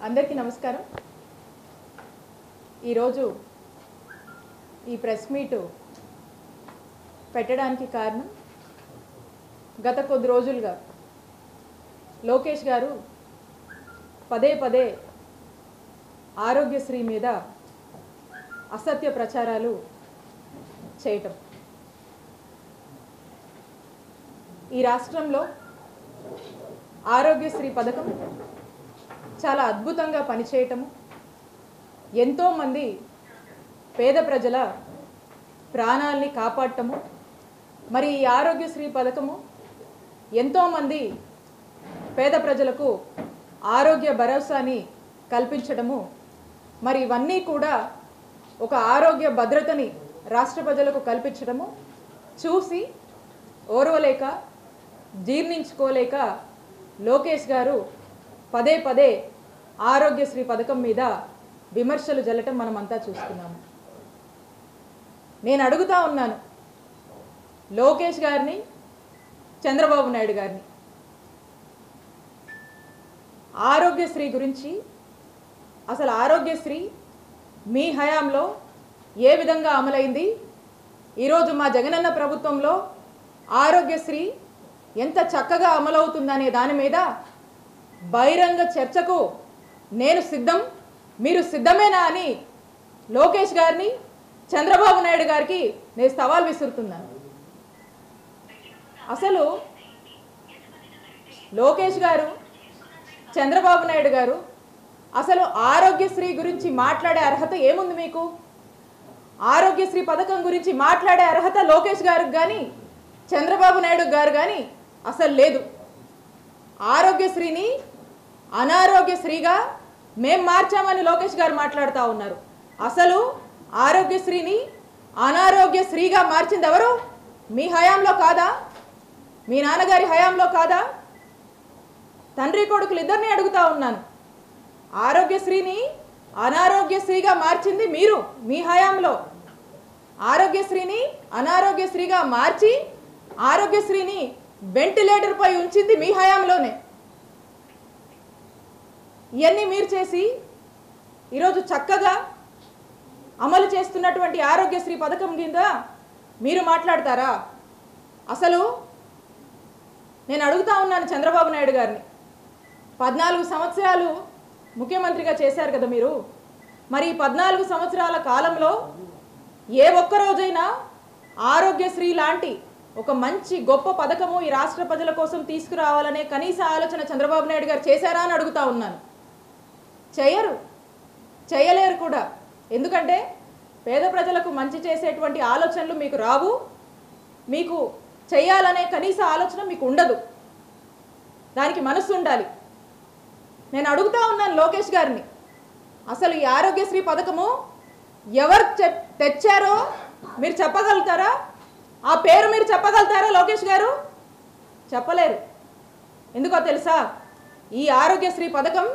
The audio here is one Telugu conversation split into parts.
అందరికీ నమస్కారం ఈరోజు ఈ ప్రెస్ మీటు పెట్టడానికి కారణం గత కొద్ది రోజులుగా లోకేష్ గారు పదే పదే ఆరోగ్యశ్రీ మీద అసత్య ప్రచారాలు చేయటం ఈ రాష్ట్రంలో ఆరోగ్యశ్రీ పథకం చాలా అద్భుతంగా పనిచేయటము ఎంతోమంది పేద ప్రజల ప్రాణాల్ని కాపాడటము మరి ఈ ఆరోగ్యశ్రీ పథకము ఎంతోమంది పేద ప్రజలకు ఆరోగ్య భరోసాని కల్పించడము మరి ఇవన్నీ కూడా ఒక ఆరోగ్య భద్రతని రాష్ట్ర ప్రజలకు కల్పించడము చూసి ఓర్వలేక జీర్ణించుకోలేక లోకేష్ గారు పదే పదే ఆరోగ్యశ్రీ పథకం మీద విమర్శలు జల్లటం మనమంతా చూస్తున్నాము నేను అడుగుతా ఉన్నాను లోకేష్ గారిని చంద్రబాబు నాయుడు గారిని ఆరోగ్యశ్రీ గురించి అసలు ఆరోగ్యశ్రీ మీ హయాంలో ఏ విధంగా అమలైంది ఈరోజు మా జగనన్న ప్రభుత్వంలో ఆరోగ్యశ్రీ ఎంత చక్కగా అమలవుతుందనే దాని మీద బహిరంగ చర్చకు నేను సిద్ధం మీరు సిద్ధమేనా అని లోకేష్ గారిని చంద్రబాబు నాయుడు గారికి నేను సవాల్ విసురుతున్నాను అసలు లోకేష్ గారు చంద్రబాబు నాయుడు గారు అసలు ఆరోగ్యశ్రీ గురించి మాట్లాడే అర్హత ఏముంది మీకు ఆరోగ్యశ్రీ పథకం గురించి మాట్లాడే అర్హత లోకేష్ గారికి కానీ చంద్రబాబు నాయుడు గారు కానీ అసలు లేదు ఆరోగ్యశ్రీని అనారోగ్యశ్రీగా మేం మార్చామని లోకేష్ గారు మాట్లాడుతూ ఉన్నారు అసలు ఆరోగ్యశ్రీని అనారోగ్యశ్రీగా మార్చింది ఎవరు మీ హయాంలో కాదా మీ నాన్నగారి హయాంలో కాదా తండ్రి కొడుకులు ఇద్దరిని అడుగుతా ఉన్నాను ఆరోగ్యశ్రీని అనారోగ్యశ్రీగా మార్చింది మీరు మీ హయాంలో ఆరోగ్యశ్రీని అనారోగ్యశ్రీగా మార్చి ఆరోగ్యశ్రీని వెంటిలేటర్పై ఉంచింది మీ హయాంలోనే ఇవన్నీ మీరు చేసి ఈరోజు చక్కగా అమలు చేస్తున్నటువంటి ఆరోగ్యశ్రీ పథకం కింద మీరు మాట్లాడతారా అసలు నేను అడుగుతా ఉన్నాను చంద్రబాబు నాయుడు గారిని పద్నాలుగు సంవత్సరాలు ముఖ్యమంత్రిగా చేశారు కదా మీరు మరి ఈ పద్నాలుగు సంవత్సరాల కాలంలో ఏ ఒక్క రోజైనా ఆరోగ్యశ్రీ లాంటి ఒక మంచి గొప్ప పథకము ఈ రాష్ట్ర ప్రజల కోసం తీసుకురావాలనే కనీస ఆలోచన చంద్రబాబు నాయుడు గారు చేశారా అని అడుగుతా ఉన్నాను చేయరు చేయలేరు కూడా ఎందుకంటే పేద ప్రజలకు మంచి చేసేటువంటి ఆలోచనలు మీకు రావు మీకు చేయాలనే కనీస ఆలోచన మీకు ఉండదు దానికి మనస్సు ఉండాలి నేను అడుగుతా ఉన్నాను లోకేష్ గారిని అసలు ఈ ఆరోగ్యశ్రీ పథకము ఎవరు చె- తెచ్చారో మీరు చెప్పగలుగుతారా ఆ పేరు మీరు చెప్పగలుగుతారా లోకేష్ గారు చెప్పలేరు ఎందుకో తెలుసా ఈ ఆరోగ్యశ్రీ పథకం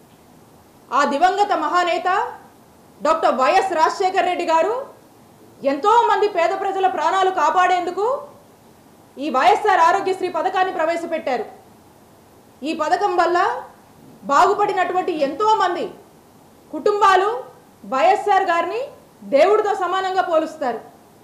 ఆ దివంగత మహానేత డాక్టర్ వైఎస్ రాజశేఖర్ రెడ్డి గారు ఎంతో మంది పేద ప్రజల ప్రాణాలు కాపాడేందుకు ఈ వైఎస్ఆర్ ఆరోగ్యశ్రీ పథకాన్ని ప్రవేశపెట్టారు ఈ పథకం వల్ల బాగుపడినటువంటి ఎంతో మంది కుటుంబాలు వైఎస్ఆర్ గారిని దేవుడితో సమానంగా పోలుస్తారు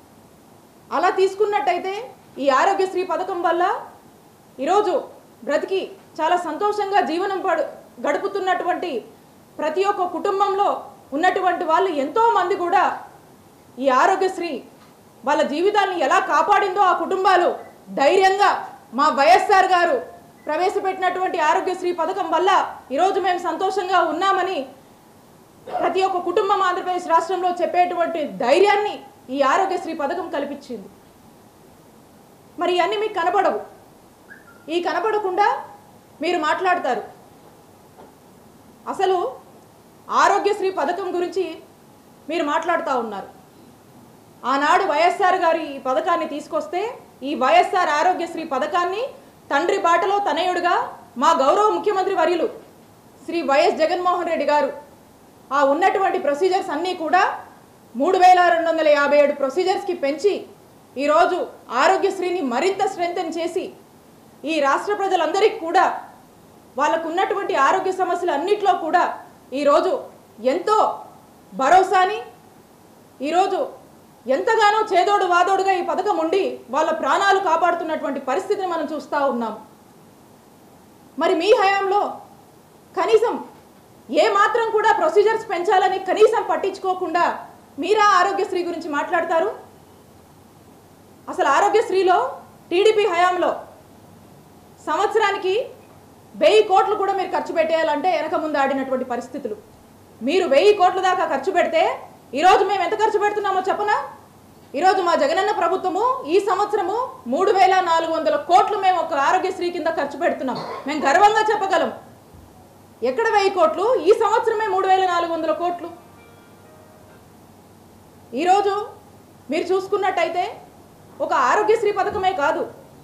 అలా తీసుకున్నట్టయితే ఈ ఆరోగ్యశ్రీ పథకం వల్ల ఈరోజు బ్రతికి చాలా సంతోషంగా జీవనం పడు గడుపుతున్నటువంటి ప్రతి ఒక్క కుటుంబంలో ఉన్నటువంటి వాళ్ళు ఎంతో మంది కూడా ఈ ఆరోగ్యశ్రీ వాళ్ళ జీవితాన్ని ఎలా కాపాడిందో ఆ కుటుంబాలు ధైర్యంగా మా వైఎస్ఆర్ గారు ప్రవేశపెట్టినటువంటి ఆరోగ్యశ్రీ పథకం వల్ల ఈరోజు మేము సంతోషంగా ఉన్నామని ప్రతి ఒక్క కుటుంబం ఆంధ్రప్రదేశ్ రాష్ట్రంలో చెప్పేటువంటి ధైర్యాన్ని ఈ ఆరోగ్యశ్రీ పథకం కల్పించింది మరి ఇవన్నీ మీకు కనపడవు ఈ కనపడకుండా మీరు మాట్లాడతారు అసలు ఆరోగ్యశ్రీ పథకం గురించి మీరు మాట్లాడుతూ ఉన్నారు ఆనాడు వైఎస్ఆర్ గారు ఈ పథకాన్ని తీసుకొస్తే ఈ వైఎస్ఆర్ ఆరోగ్యశ్రీ పథకాన్ని తండ్రి బాటలో తనయుడుగా మా గౌరవ ముఖ్యమంత్రి వర్యులు శ్రీ వైఎస్ జగన్మోహన్ రెడ్డి గారు ఆ ఉన్నటువంటి ప్రొసీజర్స్ అన్నీ కూడా మూడు వేల రెండు వందల యాభై ఏడు ప్రొసీజర్స్కి పెంచి ఈరోజు ఆరోగ్యశ్రీని మరింత స్ట్రెంగ్తన్ చేసి ఈ రాష్ట్ర ప్రజలందరికీ కూడా వాళ్ళకు ఉన్నటువంటి ఆరోగ్య సమస్యలు అన్నిట్లో కూడా ఈరోజు ఎంతో భరోసాని ఈరోజు ఎంతగానో చేదోడు వాదోడుగా ఈ పథకం ఉండి వాళ్ళ ప్రాణాలు కాపాడుతున్నటువంటి పరిస్థితిని మనం చూస్తూ ఉన్నాం మరి మీ హయాంలో కనీసం ఏ మాత్రం కూడా ప్రొసీజర్స్ పెంచాలని కనీసం పట్టించుకోకుండా మీరా ఆరోగ్యశ్రీ గురించి మాట్లాడతారు అసలు ఆరోగ్యశ్రీలో టీడీపీ హయాంలో సంవత్సరానికి వెయ్యి కోట్లు కూడా మీరు ఖర్చు పెట్టేయాలంటే వెనక ముందు ఆడినటువంటి పరిస్థితులు మీరు వెయ్యి కోట్ల దాకా ఖర్చు పెడితే ఈరోజు మేము ఎంత ఖర్చు పెడుతున్నామో చెప్పనా ఈరోజు మా జగనన్న ప్రభుత్వము ఈ సంవత్సరము మూడు వేల నాలుగు వందల కోట్లు మేము ఒక ఆరోగ్యశ్రీ కింద ఖర్చు పెడుతున్నాం మేము గర్వంగా చెప్పగలం ఎక్కడ వెయ్యి కోట్లు ఈ సంవత్సరమే మూడు వేల నాలుగు వందల కోట్లు ఈరోజు మీరు చూసుకున్నట్టయితే ఒక ఆరోగ్యశ్రీ పథకమే కాదు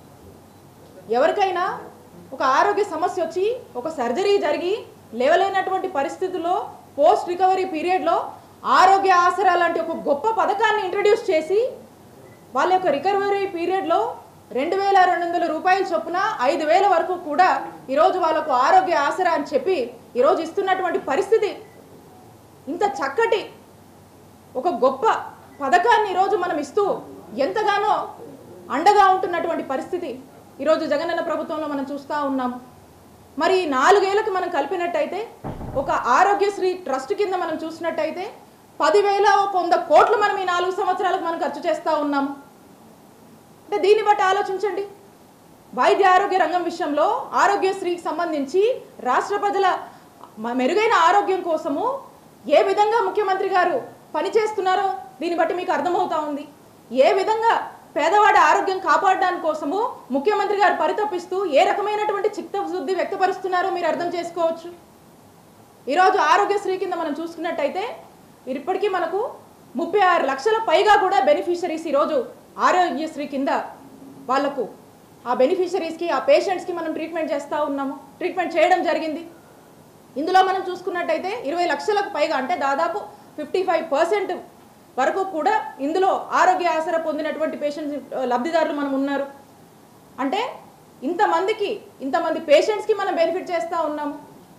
ఎవరికైనా ఒక ఆరోగ్య సమస్య వచ్చి ఒక సర్జరీ జరిగి లేవలేనటువంటి పరిస్థితుల్లో పోస్ట్ రికవరీ పీరియడ్లో ఆరోగ్య ఆసరా లాంటి ఒక గొప్ప పథకాన్ని ఇంట్రడ్యూస్ చేసి వాళ్ళ యొక్క రికవరీ పీరియడ్లో రెండు వేల రెండు వందల రూపాయల చొప్పున ఐదు వేల వరకు కూడా ఈరోజు వాళ్ళకు ఆరోగ్య ఆసరా అని చెప్పి ఈరోజు ఇస్తున్నటువంటి పరిస్థితి ఇంత చక్కటి ఒక గొప్ప పథకాన్ని ఈరోజు మనం ఇస్తూ ఎంతగానో అండగా ఉంటున్నటువంటి పరిస్థితి ఈరోజు జగనన్న ప్రభుత్వంలో మనం చూస్తూ ఉన్నాం మరి ఈ నాలుగేళ్లకు మనం కలిపినట్టయితే ఒక ఆరోగ్యశ్రీ ట్రస్ట్ కింద మనం చూసినట్టయితే పదివేల ఒక వంద కోట్లు మనం ఈ నాలుగు సంవత్సరాలకు మనం ఖర్చు చేస్తూ ఉన్నాం అంటే దీన్ని బట్టి ఆలోచించండి వైద్య ఆరోగ్య రంగం విషయంలో ఆరోగ్యశ్రీకి సంబంధించి రాష్ట్ర ప్రజల మ- మెరుగైన ఆరోగ్యం కోసము ఏ విధంగా ముఖ్యమంత్రి గారు పనిచేస్తున్నారో దీన్ని బట్టి మీకు అర్థమవుతా ఉంది ఏ విధంగా పేదవాడి ఆరోగ్యం కాపాడడానికి కోసము ముఖ్యమంత్రి గారు పరితపిస్తూ ఏ రకమైనటువంటి చిత్తశుద్ధి వ్యక్తపరుస్తున్నారో మీరు అర్థం చేసుకోవచ్చు ఈరోజు ఆరోగ్యశ్రీ కింద మనం చూసుకున్నట్టయితే ఇప్పటికీ మనకు ముప్పై ఆరు లక్షల పైగా కూడా బెనిఫిషరీస్ ఈరోజు ఆరోగ్యశ్రీ కింద వాళ్లకు ఆ బెనిఫిషరీస్కి ఆ పేషెంట్స్కి మనం ట్రీట్మెంట్ చేస్తూ ఉన్నాము ట్రీట్మెంట్ చేయడం జరిగింది ఇందులో మనం చూసుకున్నట్టయితే ఇరవై లక్షలకు పైగా అంటే దాదాపు ఫిఫ్టీ ఫైవ్ పర్సెంట్ వరకు కూడా ఇందులో ఆరోగ్య ఆసరా పొందినటువంటి పేషెంట్స్ లబ్ధిదారులు మనం ఉన్నారు అంటే ఇంతమందికి ఇంతమంది పేషెంట్స్కి మనం బెనిఫిట్ చేస్తూ ఉన్నాము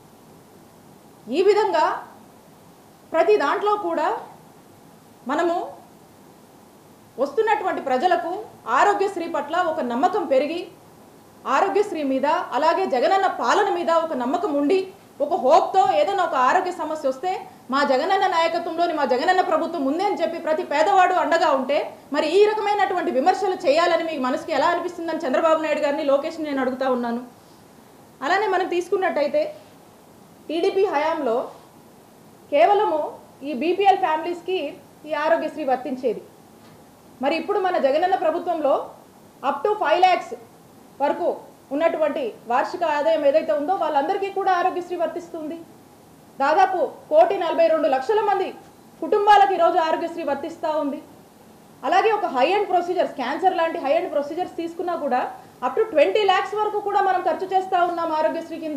ఈ విధంగా ప్రతి దాంట్లో కూడా మనము వస్తున్నటువంటి ప్రజలకు ఆరోగ్యశ్రీ పట్ల ఒక నమ్మకం పెరిగి ఆరోగ్యశ్రీ మీద అలాగే జగనన్న పాలన మీద ఒక నమ్మకం ఉండి ఒక హోప్తో ఏదైనా ఒక ఆరోగ్య సమస్య వస్తే మా జగనన్న నాయకత్వంలోని మా జగనన్న ప్రభుత్వం ఉంది అని చెప్పి ప్రతి పేదవాడు అండగా ఉంటే మరి ఈ రకమైనటువంటి విమర్శలు చేయాలని మీ మనసుకి ఎలా అనిపిస్తుందని చంద్రబాబు నాయుడు గారిని లోకేష్ని నేను అడుగుతా ఉన్నాను అలానే మనం తీసుకున్నట్టయితే టీడీపీ హయాంలో కేవలము ఈ బీపీఎల్ ఫ్యామిలీస్కి ఈ ఆరోగ్యశ్రీ వర్తించేది మరి ఇప్పుడు మన జగనన్న ప్రభుత్వంలో అప్ టు ఫైవ్ ల్యాక్స్ వరకు ఉన్నటువంటి వార్షిక ఆదాయం ఏదైతే ఉందో వాళ్ళందరికీ కూడా ఆరోగ్యశ్రీ వర్తిస్తుంది దాదాపు కోటి నలభై రెండు లక్షల మంది కుటుంబాలకు ఈరోజు ఆరోగ్యశ్రీ వర్తిస్తూ ఉంది అలాగే ఒక హై అండ్ ప్రొసీజర్స్ క్యాన్సర్ లాంటి హై అండ్ ప్రొసీజర్స్ తీసుకున్నా కూడా అప్ టు ట్వంటీ ల్యాక్స్ వరకు కూడా మనం ఖర్చు చేస్తూ ఉన్నాం ఆరోగ్యశ్రీ కింద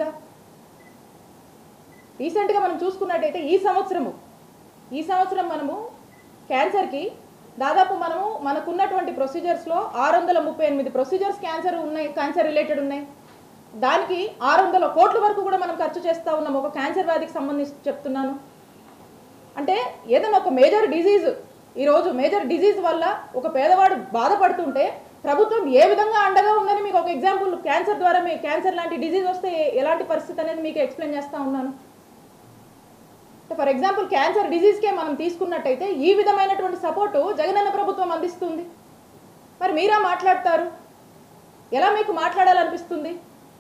రీసెంట్గా మనం చూసుకున్నట్టయితే ఈ సంవత్సరము ఈ సంవత్సరం మనము క్యాన్సర్కి దాదాపు మనము మనకున్నటువంటి ప్రొసీజర్స్లో ఆరు వందల ముప్పై ఎనిమిది ప్రొసీజర్స్ క్యాన్సర్ ఉన్నాయి క్యాన్సర్ రిలేటెడ్ ఉన్నాయి దానికి ఆరు వందల కోట్ల వరకు కూడా మనం ఖర్చు చేస్తూ ఉన్నాం ఒక క్యాన్సర్ వ్యాధికి సంబంధించి చెప్తున్నాను అంటే ఏదైనా ఒక మేజర్ డిజీజ్ ఈరోజు మేజర్ డిజీజ్ వల్ల ఒక పేదవాడు బాధపడుతుంటే ప్రభుత్వం ఏ విధంగా అండగా ఉందని మీకు ఒక ఎగ్జాంపుల్ క్యాన్సర్ ద్వారా మీ క్యాన్సర్ లాంటి డిజీజ్ వస్తే ఎలాంటి పరిస్థితి అనేది మీకు ఎక్స్ప్లెయిన్ చేస్తూ ఉన్నాను ఫర్ ఎగ్జాంపుల్ క్యాన్సర్ డిజీజ్కే మనం తీసుకున్నట్టయితే ఈ విధమైనటువంటి సపోర్టు జగనన్న ప్రభుత్వం అందిస్తుంది మరి మీరా మాట్లాడతారు ఎలా మీకు మాట్లాడాలనిపిస్తుంది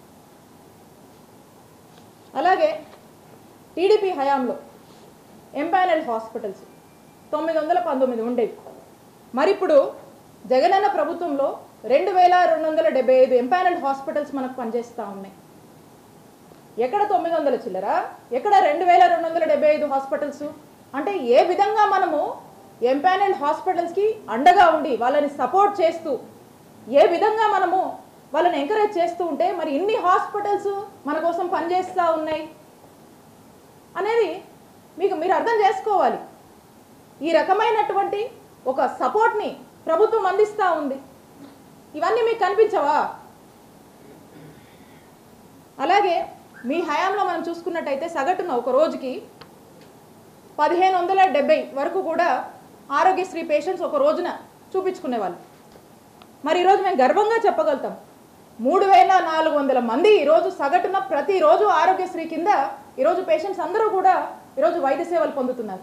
అలాగే టీడీపీ హయాంలో ఎంపానల్ హాస్పిటల్స్ తొమ్మిది వందల పంతొమ్మిది ఉండేవి మరి ఇప్పుడు జగనన్న ప్రభుత్వంలో రెండు వేల రెండు వందల డెబ్బై ఐదు ఎంపానల్ హాస్పిటల్స్ మనకు పనిచేస్తూ ఉన్నాయి ఎక్కడ తొమ్మిది వందల చిల్లర ఎక్కడ రెండు వేల రెండు వందల డెబ్బై ఐదు హాస్పిటల్స్ అంటే ఏ విధంగా మనము ఎంపానల్ హాస్పిటల్స్కి అండగా ఉండి వాళ్ళని సపోర్ట్ చేస్తూ ఏ విధంగా మనము వాళ్ళని ఎంకరేజ్ చేస్తూ ఉంటే మరి ఇన్ని హాస్పిటల్స్ మన కోసం పనిచేస్తూ ఉన్నాయి అనేది మీకు మీరు అర్థం చేసుకోవాలి ఈ రకమైనటువంటి ఒక సపోర్ట్ని ప్రభుత్వం అందిస్తూ ఉంది ఇవన్నీ మీకు కనిపించవా అలాగే మీ హయాంలో మనం చూసుకున్నట్టయితే సగటున ఒక రోజుకి పదిహేను వందల డెబ్బై వరకు కూడా ఆరోగ్యశ్రీ పేషెంట్స్ ఒక రోజున చూపించుకునేవాళ్ళు మరి ఈరోజు మేము గర్వంగా చెప్పగలుగుతాం మూడు వేల నాలుగు వందల మంది ఈరోజు సగటున ప్రతిరోజు ఆరోగ్యశ్రీ కింద ఈరోజు పేషెంట్స్ అందరూ కూడా ఈరోజు వైద్య సేవలు పొందుతున్నారు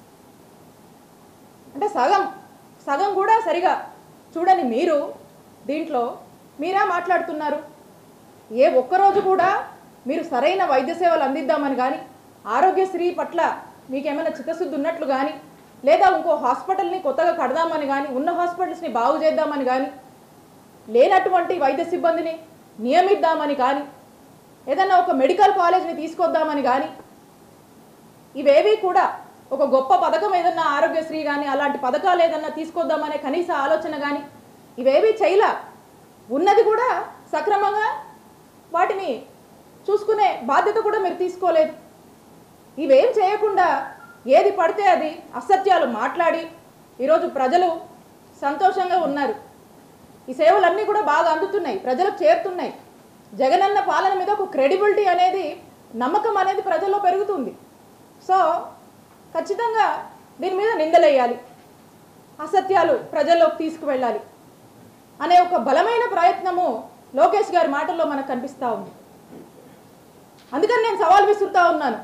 అంటే సగం సగం కూడా సరిగా చూడని మీరు దీంట్లో మీరా మాట్లాడుతున్నారు ఏ ఒక్కరోజు కూడా మీరు సరైన వైద్య సేవలు అందిద్దామని కానీ ఆరోగ్యశ్రీ పట్ల మీకేమైనా చిత్తశుద్ధి ఉన్నట్లు కానీ లేదా ఇంకో హాస్పిటల్ని కొత్తగా కడదామని కానీ ఉన్న హాస్పిటల్స్ని బాగు చేద్దామని కానీ లేనటువంటి వైద్య సిబ్బందిని నియమిద్దామని కానీ ఏదన్నా ఒక మెడికల్ కాలేజ్ని తీసుకొద్దామని కానీ ఇవేవి కూడా ఒక గొప్ప పథకం ఏదన్నా ఆరోగ్యశ్రీ కానీ అలాంటి పథకాలు ఏదన్నా తీసుకొద్దామనే కనీస ఆలోచన కానీ ఇవేవి చేయలా ఉన్నది కూడా సక్రమంగా వాటిని చూసుకునే బాధ్యత కూడా మీరు తీసుకోలేదు ఇవేం చేయకుండా ఏది పడితే అది అసత్యాలు మాట్లాడి ఈరోజు ప్రజలు సంతోషంగా ఉన్నారు ఈ సేవలన్నీ కూడా బాగా అందుతున్నాయి ప్రజలకు చేరుతున్నాయి జగనన్న పాలన మీద ఒక క్రెడిబిలిటీ అనేది నమ్మకం అనేది ప్రజల్లో పెరుగుతుంది సో ఖచ్చితంగా దీని మీద నిందలేయాలి అసత్యాలు ప్రజల్లోకి తీసుకువెళ్ళాలి అనే ఒక బలమైన ప్రయత్నము లోకేష్ గారి మాటల్లో మనకు కనిపిస్తూ ఉంది అందుకని నేను సవాల్ విసురుతా ఉన్నాను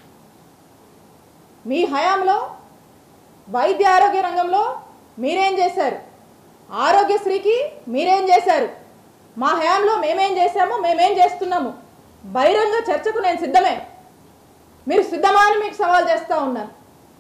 మీ హయాంలో వైద్య ఆరోగ్య రంగంలో మీరేం చేశారు ఆరోగ్యశ్రీకి మీరేం చేశారు మా హయాంలో మేమేం చేశామో మేమేం చేస్తున్నాము బహిరంగ చర్చకు నేను సిద్ధమే మీరు సిద్ధమా అని మీకు సవాల్ చేస్తూ ఉన్నాను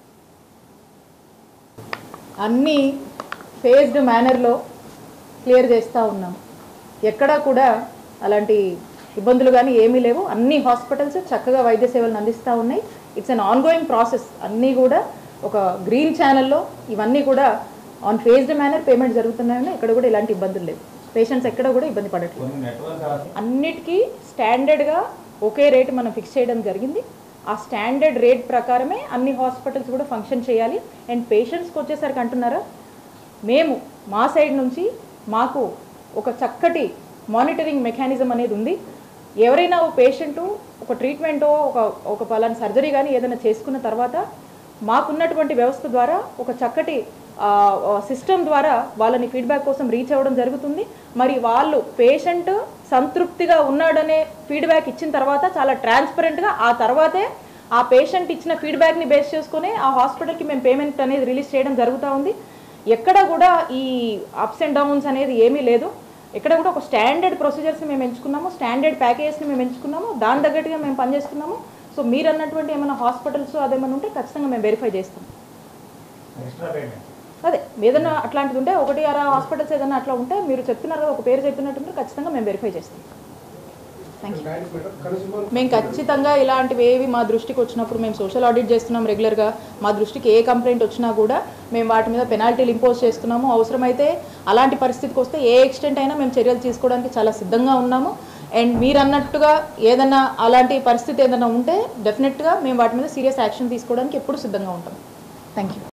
అన్నీ ఫేజ్డ్ మేనర్లో క్లియర్ చేస్తూ ఉన్నాం ఎక్కడా కూడా అలాంటి ఇబ్బందులు కానీ ఏమీ లేవు అన్ని హాస్పిటల్స్ చక్కగా వైద్య సేవలను అందిస్తూ ఉన్నాయి it's an ongoing process అన్నీ కూడా ఒక గ్రీన్ ఛానల్లో ఇవన్నీ కూడా ఆన్ ఫేజ్డ్ మేనర్ పేమెంట్ జరుగుతున్నాయని ఎక్కడ కూడా ఇలాంటి ఇబ్బందులు లేవు పేషెంట్స్ ఎక్కడ కూడా ఇబ్బంది పడట్లేదు కొన్ని నెట్వర్క్ అన్నిటికీ స్టాండర్డ్గా ఒకే రేటు మనం ఫిక్స్ చేయడం జరిగింది ఆ స్టాండర్డ్ రేట్ ప్రకారమే అన్ని హాస్పిటల్స్ కూడా ఫంక్షన్ చేయాలి అండ్ పేషెంట్స్కి వచ్చేసరికి అంటున్నారా మేము మా సైడ్ నుంచి మాకు ఒక చక్కటి మానిటరింగ్ మెకానిజం అనేది ఉంది ఎవరైనా ఒక పేషెంటు ఒక ట్రీట్మెంటో ఒక ఒక పలానా సర్జరీ కానీ ఏదైనా చేసుకున్న తర్వాత మాకున్నటువంటి వ్యవస్థ ద్వారా ఒక చక్కటి సిస్టమ్ ద్వారా వాళ్ళని ఫీడ్బ్యాక్ కోసం రీచ్ అవ్వడం జరుగుతుంది మరి వాళ్ళు పేషెంట్ సంతృప్తిగా ఉన్నాడనే ఫీడ్బ్యాక్ ఇచ్చిన తర్వాత చాలా ట్రాన్స్పరెంట్గా ఆ తర్వాతే ఆ పేషెంట్ ఇచ్చిన ఫీడ్బ్యాక్ని బేస్ చేసుకుని ఆ హాస్పిటల్కి మేము పేమెంట్ అనేది రిలీజ్ చేయడం జరుగుతూ ఉంది ఎక్కడ కూడా ఈ అప్స్ అండ్ డౌన్స్ అనేది ఏమీ లేదు ఎక్కడ కూడా ఒక స్టాండర్డ్ ప్రొసీజర్స్ని మేము ఎంచుకున్నాము స్టాండర్డ్ ప్యాకేజెస్ని మేము ఎంచుకున్నాము దాని తగ్గట్టుగా మేము పనిచేస్తున్నాము సో మీరు అన్నటువంటి ఏమైనా హాస్పిటల్స్ అదేమైనా ఉంటే ఖచ్చితంగా మేము వెరిఫై చేస్తాం ఎక్స్ట్రా పేమెంట్ అదే ఏదైనా అట్లాంటిది ఉంటే ఒకటి అర హాస్పిటల్స్ ఏదైనా అట్లా ఉంటే మీరు చెప్తున్నారు కదా ఒక పేరు చెప్పినట్టుంటే ఖచ్చితంగా మేము వెరిఫై చేస్తాం థ్యాంక్ యూ మేము ఖచ్చితంగా ఇలాంటివి ఏవి మా దృష్టికి వచ్చినప్పుడు మేము సోషల్ ఆడిట్ చేస్తున్నాం రెగ్యులర్గా మా దృష్టికి ఏ కంప్లైంట్ వచ్చినా కూడా మేము వాటి మీద పెనాల్టీలు ఇంపోజ్ చేస్తున్నాము అవసరమైతే అలాంటి పరిస్థితికి వస్తే ఏ ఎక్స్టెంట్ అయినా మేము చర్యలు తీసుకోవడానికి చాలా సిద్ధంగా ఉన్నాము అండ్ మీరు అన్నట్టుగా ఏదైనా అలాంటి పరిస్థితి ఏదైనా ఉంటే డెఫినెట్గా మేము వాటి మీద సీరియస్ యాక్షన్ తీసుకోవడానికి ఎప్పుడు సిద్ధంగా ఉంటాం థ్యాంక్ యూ